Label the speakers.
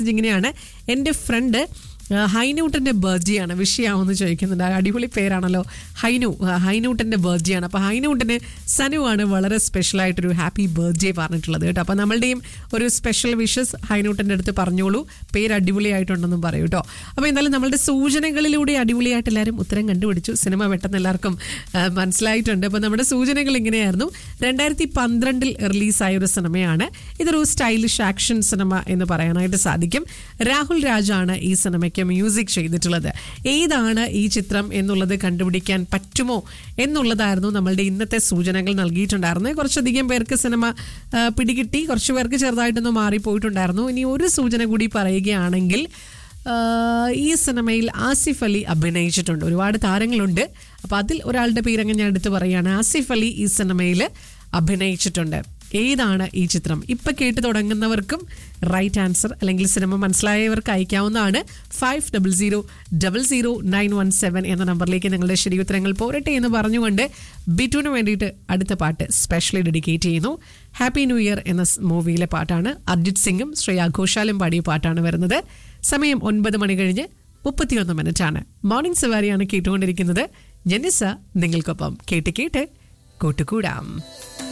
Speaker 1: ഇങ്ങനെയാണ് എൻ്റെ front ഹൈനൂട്ടൻ്റെ birthday ആണ് വിഷയാവെന്ന് ചോദിക്കുന്നുണ്ട് ആ അടിപൊളി പേരാണല്ലോ ഹൈനു ആ, ഹൈനൂട്ടൻ്റെ ബർത്ത്ഡേ ആണ് അപ്പോൾ ഹൈനൂട്ടന് സനുവാണ് വളരെ സ്പെഷ്യലായിട്ടൊരു ഹാപ്പി ബർത്ത്ഡേ പറഞ്ഞിട്ടുള്ളത് കേട്ടോ അപ്പോൾ നമ്മളുടെയും ഒരു സ്പെഷ്യൽ വിഷസ് ഹൈനൂട്ടൻ്റെ അടുത്ത് പറഞ്ഞോളൂ പേര് അടിപൊളിയായിട്ടുണ്ടെന്നും പറയൂ കേട്ടോ അപ്പോൾ എന്തായാലും നമ്മളുടെ സൂചനകളിലൂടെ അടിപൊളിയായിട്ട് എല്ലാവരും ഉത്തരം കണ്ടുപിടിച്ചു സിനിമ പെട്ടെന്ന് എല്ലാവർക്കും ആ, മനസ്സിലായിട്ടുണ്ട് അപ്പോൾ നമ്മുടെ സൂചനകൾ ഇങ്ങനെയായിരുന്നു രണ്ടായിരത്തി പന്ത്രണ്ടിൽ റിലീസായ ഒരു സിനിമയാണ് ഇതൊരു സ്റ്റൈലിഷ് ആക്ഷൻ സിനിമ എന്ന് പറയാനായിട്ട് സാധിക്കും രാഹുൽ രാജാണ് ഈ സിനിമയ്ക്ക് മ്യൂസിക് ചെയ്തിട്ടുള്ളത് ഏതാണ് ഈ ചിത്രം എന്നുള്ളത് കണ്ടുപിടിക്കാൻ പറ്റുമോ എന്നുള്ളതായിരുന്നു നമ്മളുടെ ഇന്നത്തെ സൂചനകൾ നൽകിയിട്ടുണ്ടായിരുന്നത് കുറച്ചധികം പേർക്ക് സിനിമ ആ, പിടികിട്ടി കുറച്ച് പേർക്ക് ചെറുതായിട്ടൊന്ന് മാറിപ്പോയിട്ടുണ്ടായിരുന്നു ഇനി ഒരു സൂചന കൂടി പറയുകയാണെങ്കിൽ ആ, ഈ സിനിമയിൽ ആസിഫ് അലി അഭിനയിച്ചിട്ടുണ്ട് ഒരുപാട് താരങ്ങളുണ്ട് അപ്പോൾ അതിൽ ഒരാളുടെ പേരങ്ങ് ഞാൻ എടുത്ത് പറയുകയാണ് ആസിഫ് അലി ഈ സിനിമയിൽ അഭിനയിച്ചിട്ടുണ്ട് ഏതാണ് ഈ ചിത്രം ഇപ്പം കേട്ട് തുടങ്ങുന്നവർക്കും റൈറ്റ് ആൻസർ അല്ലെങ്കിൽ സിനിമ മനസ്സിലായവർക്ക് അയക്കാവുന്നതാണ് five double zero double zero nine one seven എന്ന നമ്പറിലേക്ക് നിങ്ങളുടെ ശരിയുത്തരങ്ങൾ പോരട്ടെ എന്ന് പറഞ്ഞുകൊണ്ട് ബിറ്റുവിന് വേണ്ടിയിട്ട് അടുത്ത പാട്ട് സ്പെഷ്യലി ഡെഡിക്കേറ്റ് ചെയ്യുന്നു ഹാപ്പി ന്യൂ ഇയർ എന്ന സ് മൂവിയിലെ പാട്ടാണ് അർജിത് സിംഗും ശ്രേയ ഘോഷാലും പാടിയ പാട്ടാണ് വരുന്നത് സമയം ഒൻപത് മണി കഴിഞ്ഞ് മുപ്പത്തിയൊന്ന് മിനിറ്റ് ആണ് മോർണിംഗ് സവാരിയാണ് കേട്ടുകൊണ്ടിരിക്കുന്നത് ജനിസ നിങ്ങൾക്കൊപ്പം കേട്ട് കേട്ട് കൂട്ടുകൂടാം